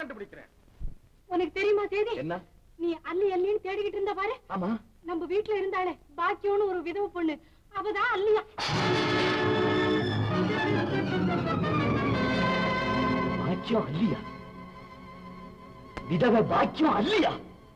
கண்டுபிடிக்கிறேன் உனக்கு தெரியுமா சேதி என்ன நீ அள்ளி அள்ளின்னு தேடிக்கிட்டு இருந்த பாரு ஆமா நம்ம வீட்டுல இருந்தாளே பாக்கியம்னு ஒரு விதவை பொண்ணு அவதான் அல்லியா பாக்கியம் அல்லியா விதவ பாக்கியம் அல்லியா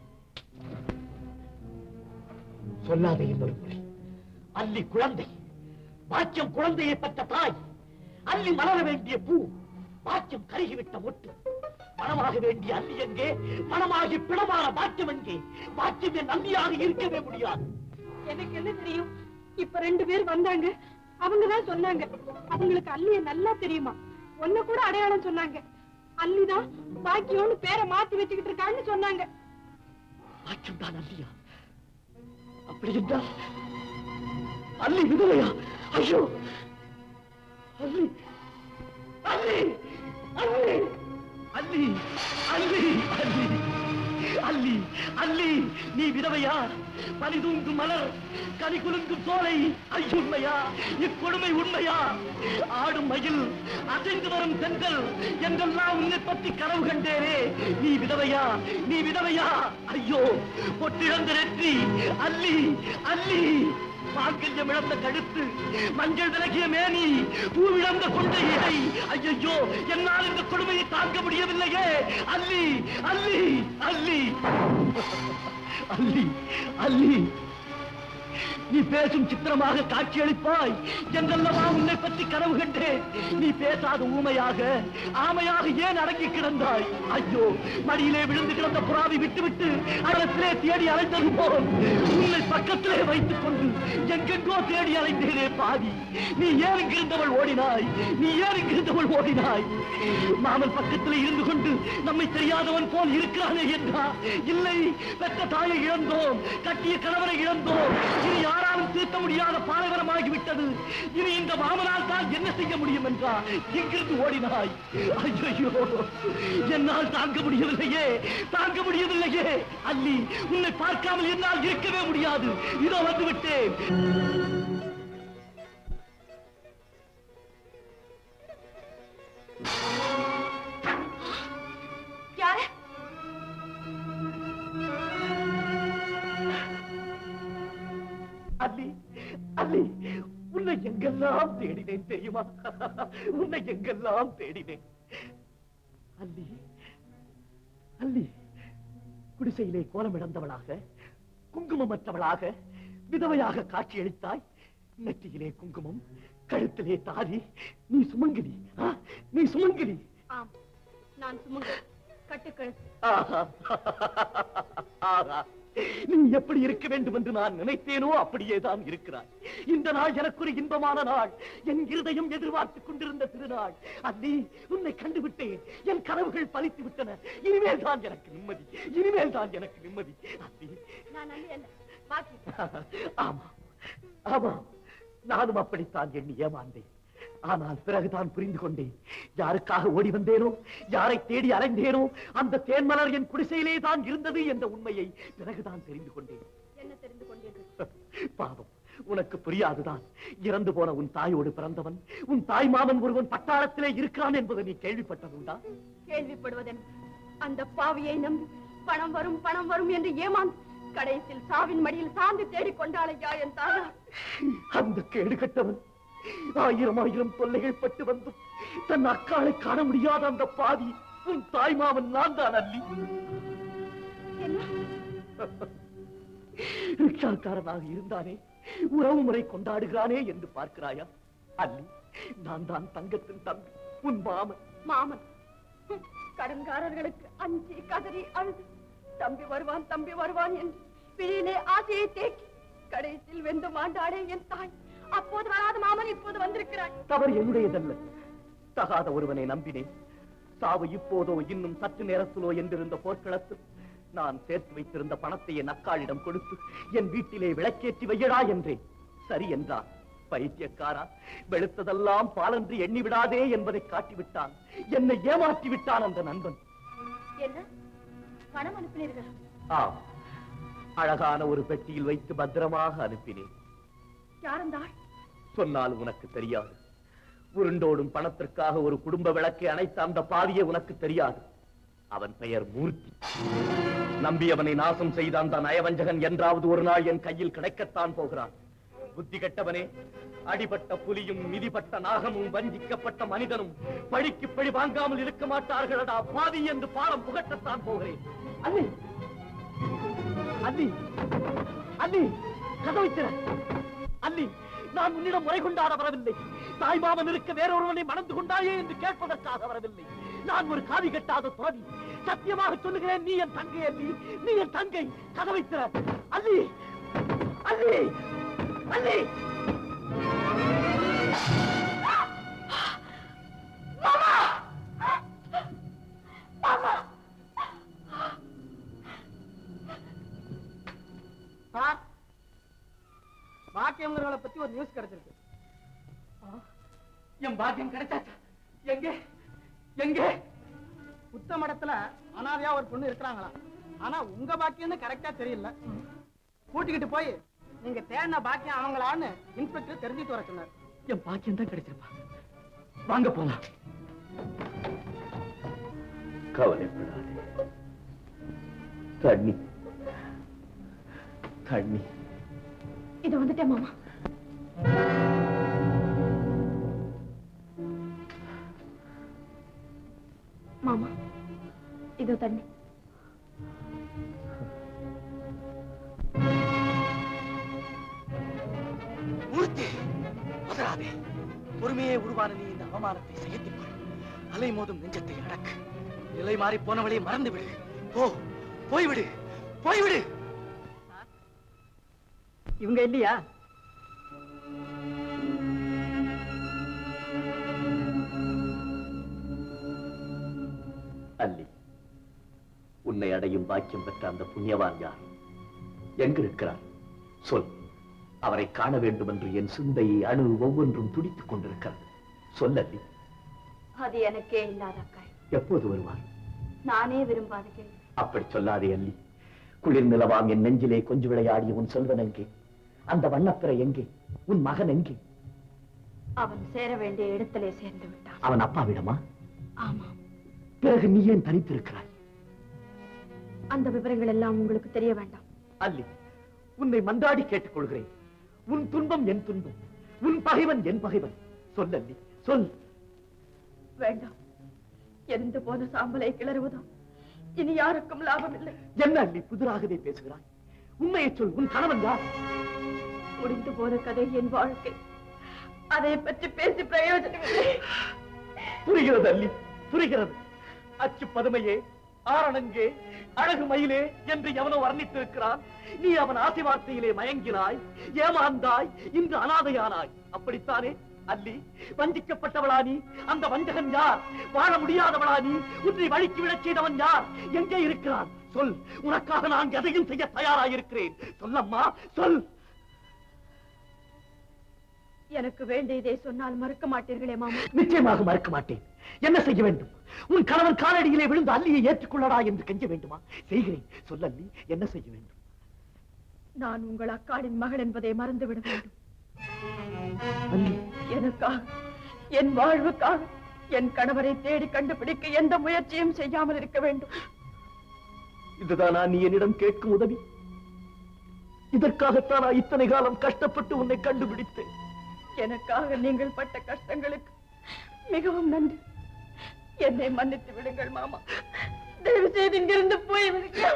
சொல்லாத இன்னொரு மொழி அல்லி குழந்தை பாக்கியம் குழந்தையை பெற்ற தாய் அல்லி மலர வேண்டிய பூ பாக்கியம் கருகிவிட்ட மொட்டு மனமாக வேண்டிய அல்லி எங்கே மனமாகி பிணமான பாக்கியம் எங்கே பாக்கியம் என் அல்லியாக இருக்கவே முடியாது எனக்கு என்ன தெரியும் இப்ப ரெண்டு பேர் வந்தாங்க அவங்கதான் சொன்னாங்க அவங்களுக்கு அல்லிய நல்லா தெரியுமா ஒன்ன கூட அடையாளம் சொன்னாங்க அல்லிதான் பாக்கியம்னு பேரை மாத்தி வச்சுக்கிட்டு இருக்கான்னு சொன்னாங்க பாக்கியம் தான் அல்லியா அப்படி என்றால் அல்லி விதவையா ஐயோ அல்லி அல்லி அல்லி அல்லி அல்லி அல்லி அல்லி அல்லி நீ விதவையா பனிதூங்கும் மலர் கனி குலுங்கும் சோலை ஐயுண்மையா இக்கொடுமை உண்மையா ஆடும் மயில் அசைந்து வரும் செங்கல் என்றெல்லாம் உன்னை பற்றி கனவு கண்டேனே நீ விதவையா நீ விதவையா ஐயோ பொட்டிழந்த நெற்றி அல்லி அல்லி மாங்கல்யம் இழந்த கழுத்து மஞ்சள் விலகிய மேனி பூவிழந்த கொண்ட இடை ஐயோ என்னால் இந்த கொடுமையை தாங்க முடியவில்லையே அல்லி அல்லி அல்லி அல்லி அல்லி நீ பேசும் சித்திரமாக காட்சியளிப்பாய் என்றல்லவா உன்னை பற்றி கனவு கண்டேன் நீ பேசாத ஊமையாக ஆமையாக ஏன் அடங்கி கிடந்தாய் ஐயோ மடியிலே விழுந்து கிடந்த புறாவை விட்டுவிட்டு அடத்திலே தேடி அலைந்தது போல் உன்னை பக்கத்திலே வைத்துக் கொண்டு எங்கெங்கோ தேடி அலைந்தேனே பாவி நீ ஏன் இங்கிருந்தவள் ஓடினாய் நீ ஏன் இங்கிருந்தவள் ஓடினாய் மாமன் பக்கத்திலே இருந்து கொண்டு நம்மை தெரியாதவன் போல் இருக்கிறானே என்றா இல்லை பெற்ற தாயை இழந்தோம் கட்டிய கணவரை இழந்தோம் இனி யாராலும் தீர்த்த முடியாத பாலைவனமாகிவிட்டது இனி இந்த மாமனால் தான் என்ன செய்ய முடியும் என்றா இங்கிருந்து ஓடினாய் ஐயோ என்னால் தாங்க முடியவில்லையே தாங்க முடியவில்லையே அல்லி உன்னை பார்க்காமல் என்னால் இருக்கவே முடியாது இதோ வந்து விட்டேன் யாரு அல்லி அல்லி உன்னை எங்கெல்லாம் தேடினேன் தெரியுமா உன்னை எங்கெல்லாம் தேடினேன் அல்லி அல்லி குடிசையிலே கோலமிழந்தவளாக குங்குமமற்றவளாக விதவையாக காட்சியளித்தாய் நெற்றியிலே குங்குமம் கழுத்திலே தாலி நீ சுமங்கிலி ஆ, நீ சுமங்கிலி ஆம் நான் சுமங்க கட்டுக்கழுத்து ஆஹா. ஆஹா. நீ எப்படி இருக்க வேண்டும் என்று நான் நினைத்தேனோ அப்படியே தான் இருக்கிறாய் இந்த நாள் எனக்கு ஒரு இன்பமான நாள் என் இருதயம் எதிர்பார்த்துக் கொண்டிருந்த திருநாள் அன்னி உன்னை கண்டுவிட்டேன் என் கனவுகள் பலித்து விட்டன இனிமேல் தான் எனக்கு நிம்மதி இனிமேல் தான் எனக்கு நிம்மதி அன்னி நான் அல்லி அல்ல பாக்கி ஆமா ஆமா நானும் அப்படித்தான் எண்ணி ஏமாந்தேன் ஆனால் பிறகுதான் புரிந்து கொண்டேன் யாருக்காக ஓடி வந்தேனோ யாரை தேடி அலைந்தேனோ அந்த தேன்மலர் என் குடிசையிலே தான் இருந்தது என்ற உண்மையை பிறகுதான் தெரிந்து கொண்டேன் என்ன தெரிந்து கொண்டீர்கள் பாவம் உனக்கு புரியாதுதான் இறந்து போன உன் தாயோடு பிறந்தவன் உன் தாய் மாமன் ஒருவன் பட்டாளத்திலே இருக்கிறான் என்பதை நீ கேள்விப்பட்டதுண்டா கேள்விப்படுவதென் அந்த பாவியை நம்பி பணம் வரும் பணம் வரும் என்று ஏமாந்து கடைசியில் சாவின் மடியில் சார்ந்து தேடிக் கொண்டாளையா என் தாயா அந்த கேடு கட்டவன் ஆயிரம் ஆயிரம் தொல்லைகள் பட்டு வந்தும் தன் அக்காளை காண முடியாத அந்த பாவி உன் தாய் மாமன் நான் தான் அல்லி என்ன ரிக்ஷாக்காரனாக இருந்தானே உறவு முறை கொண்டாடுகிறானே என்று பார்க்கிறாயா அல்லி நான் தான் தங்கத்தின் தம்பி உன் மாமன் மாமன் ஹம், கடன்காரர்களுக்கு அஞ்சி கதறி அழுது தம்பி வருவான் தம்பி வருவான் என்று பிழையிலே ஆசையை தேக்கி கடைசியில் வெந்து மாண்டாடே என் தாய் அப்போது வராத மாமன் இப்போது வந்திருக்கிறாய் தவறு என்னுடையதல்ல தகாத ஒருவனை நம்பினேன் சாவு இப்போதோ இன்னும் சற்று நேரத்திலோ என்றிருந்த போர்க்களத்தில் நான் சேர்த்து வைத்திருந்த பணத்தை என் அக்காளிடம் கொடுத்து என் வீட்டிலே விளக்கேற்றி வையடா என்றேன் சரி என்றான் பைத்தியக்காரா வெளுத்ததெல்லாம் பாலன்று எண்ணி விடாதே என்பதை காட்டிவிட்டான் என்னை ஏமாற்றி விட்டான் அந்த நண்பன் என்ன பணம் அனுப்பினீர்கள் ஆம் அழகான ஒரு பெட்டியில் வைத்து பத்திரமாக அனுப்பினேன் யார் அந்த ஆள் சொன்னால் உனக்கு தெரியாது உருண்டோடும் பணத்திற்காக ஒரு குடும்ப விளக்கை அணைத்த அந்த பாவியே உனக்கு தெரியாது அவன் பெயர் மூர்த்தி நம்பியவனை நாசம் செய்த அந்த நயவஞ்சகன் என்றாவது ஒரு நாள் என் கையில் கிடைக்கத்தான் போகிறான் புத்தி கெட்டவனே அடிபட்ட புலியும் மிதிப்பட்ட நாகமும் வஞ்சிக்கப்பட்ட மனிதனும் பழிக்கு பழி வாங்காமல் இருக்க மாட்டார்களடா பாதி என்று பாடம் புகட்டத்தான் போகிறேன் அண்ணி அண்ணி அண்ணி கதவை திற அண்ணி நான் உன்னிடம் முறை கொண்டாட வரவில்லை தாய்மாமன் இருக்க வேறொருவனை மணந்து கொண்டாயே என்று கேட்பதற்காக வரவில்லை நான் ஒரு காவி கட்டாத துறவி சத்தியமாக சொல்லுகிறேன் நீ என் தங்கை அல்லி நீ என் தங்கை கதவை திற அல்லி அல்லி அல்லி சார் பாக்கியங்கிறவளை பத்தி ஒரு நியூஸ் கிடைச்சிருக்கு என் பாக்கியம் கிடைச்சாச்சா எங்கே எங்கே புத்தமடத்துல அனாதையா ஒரு பொண்ணு இருக்கிறாங்களா ஆனா உங்க பாக்கியம்னு கரெக்டா தெரியல கூட்டிக்கிட்டு போய் நீங்க தேடின பாக்கியம் அவங்களான்னு இன்ஸ்பெக்டர் தெரிஞ்சுட்டு வர சொன்னார் என் பாக்கியம் தான் கிடைச்சிருப்பா வாங்க போலாம் கவலைப்படாதே தண்ணி தண்ணி இது வந்துட்டேன் மாமா மாமா இதோ தண்ணி மூர்த்தி பதறாதே பொறுமையே உருவான நீ இந்த அவமானத்தை சகித்துக் கொள் அலை மோதும் நெஞ்சத்தை அடக்கு நிலை மாறி போனவளை மறந்து விடு போ போய்விடு போய்விடு இவங்க இல்லையா அல்லி உன்னை அடையும் பாக்கியம் பெற்ற அந்த புண்ணியவான் யார் எங்கிருக்கிறார் சொல் அவரை காண வேண்டும் என்று என் சிந்தை அணு ஒவ்வொன்றும் துடித்துக் கொண்டிருக்கிறது சொல் அல்லி அது எனக்கே இல்லாத அக்காய் எப்போது வருவார் நானே விரும்பாத கேள்வி அப்படி சொல்லாதே அல்லி குளிர் நிலவாம் என் நெஞ்சிலே கொஞ்சு விளையாடிய உன் செல்வன் எங்கே அந்த வண்ணப்பிற எங்கே உன் மகன் எங்கே அவன் சேர வேண்டிய இடத்திலே சேர்ந்து விட்டான் அவன் அப்பாவிடமா ஆமாம் பிறகு நீ ஏன் தனித்திருக்கிறாய் அந்த விவரங்கள் எல்லாம் உங்களுக்கு தெரிய வேண்டாம் அல்லி உன்னை மன்றாடி கேட்டுக்கொள்கிறேன் உன் துன்பம் என் துன்பம் உன் பகைவன் என் பகைவன் சொல் அல்லி சொல் வேண்டாம் எரிந்து போன சாம்பலை கிளறுவதோ இனி யாருக்கும் லாபம் இல்லை என்ன அல்லி புதிராகவே பேசுகிறாய் உண்மையை சொல் உன் கணவன் யார் முடிந்து போன கதை என் வாழ்க்கை அதை பற்றி பேசி பிரயோஜனம் இல்லை புரிகிறது அல்லி புரிகிறது அச்சு பதுமையே ஆரணங்கே அழகு மயிலே என்று எவனோ வர்ணித்திருக்கிறான் நீ அவன் ஆசை வார்த்தையிலே மயங்கினாய் ஏமாந்தாய் இன்று அனாதையானாய் அப்படித்தானே அல்லி வஞ்சிக்கப்பட்டவளா நீ அந்த வஞ்சகன் யார் வாழ முடியாதவளா நீ உன்னை வழிக்கு விடச் செய்தவன் யார் எங்கே இருக்கிறான் சொல் உனக்காக நான் எதையும் செய்ய தயாராயிருக்கிறேன் சொல்லம்மா சொல் எனக்கு வேண்டியதை சொன்னால் மறுக்க மாட்டீர்களே மாமா நிச்சயமாக மறுக்க மாட்டேன் என்ன செய்ய வேண்டும் உன் கணவன் காலடியிலே விழுந்து அல்லியை ஏற்றுக்கொள்ளடா என்று கெஞ்ச வேண்டுமா செய்கிறேன் சொல் அல்லி என்ன செய்ய வேண்டும் நான் உங்கள் அக்காளின் மகள் என்பதை மறந்து விட வேண்டும் அல்லி எனக்காக என் வாழ்வுக்காக என் கணவரை தேடி கண்டுபிடிக்க எந்த முயற்சியும் செய்யாமல் இருக்க வேண்டும் இதுதானா நீ என்னிடம் கேட்கும் உதவி இதற்காகத்தான் நான் இத்தனை காலம் கஷ்டப்பட்டு உன்னை கண்டுபிடித்தேன் எனக்காக நீங்கள் பட்ட கஷ்டங்களுக்கு மிகவும் நன்றி என்னை மன்னித்து விடுங்கள் மாமா தயவு செய்து இங்கிருந்து போய் விடுங்கள்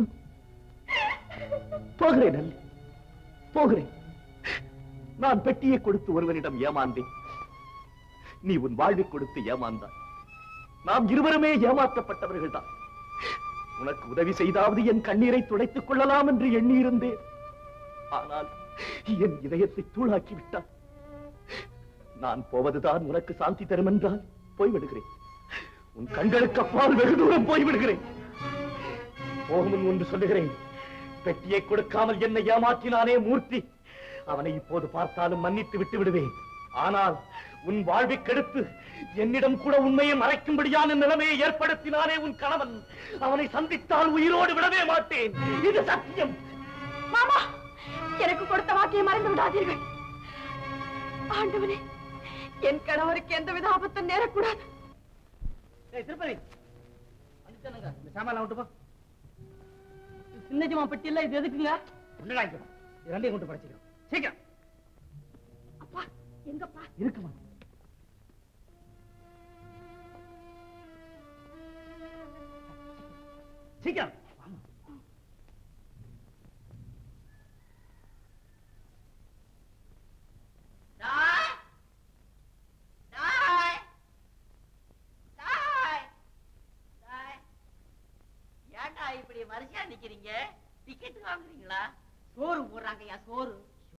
போகிறேன் அல்லி போகிறேன் நான் பெட்டியை கொடுத்து ஒருவனிடம் ஏமாந்தேன் நீ உன் வாழ்வை கொடுத்து ஏமாந்தாய் நாம் இருவருமே ஏமாற்றப்பட்டவர்கள் தான் உனக்கு உதவி செய்தாவது என் கண்ணீரை துடைத்துக் கொள்ளலாம் என்று எண்ணியிருந்தேன் ஆனால் என் இதயத்தை தூளாக்கி விட்டான் நான் போவதுதான் உனக்கு சாந்தி தரும் என்றால் போய்விடுகிறேன் உன் கண்களுக்கு அப்பால் வெகு தூரம் போய்விடுகிறேன் போகும் ஒன்று சொல்லுகிறேன் பெட்டியை கொடுக்காமல் என்னை ஏமாற்றினானே மூர்த்தி அவனை இப்போது பார்த்தாலும் மன்னித்து விட்டு விடுவேன் ஆனால் உன் வாழ்வை கெடுத்து என்னிடம் கூட உண்மையை மறைக்கும்படியான நிலைமையை ஏற்படுத்தினானே உன் கணவன் அவனை சந்தித்தால் உயிரோடு விடவே மாட்டேன் இது சத்தியம் மாமா எனக்கு கொடுத்த வாக்கியை மறந்து விடாதீர்கள் ஆண்டவனே என் கணவருக்கு எந்தவித ஆபத்தும் நேரக்கூடாது ஏய் திருப்பதி அந்த சித்தனுங்க இந்த சாமான் விட்டு போ சின்னஜமா பெட்டி இல்ல இது எதுக்குங்க ஒண்ணுடா இங்க வா. இது ரெண்டையும் கொண்டு படைச்சிக்கிறோம் சீக்கிரம் அப்பா எங்கப்பா இருக்குமா சீக்கிரம் வாம்மா. டாய் டாய் டாய் டாய் ஏன்டா இப்படி வரிசையா நிக்கிறீங்க டிக்கெட் வாங்குறீங்களா சோறு போடுறாங்கய்யா சோறு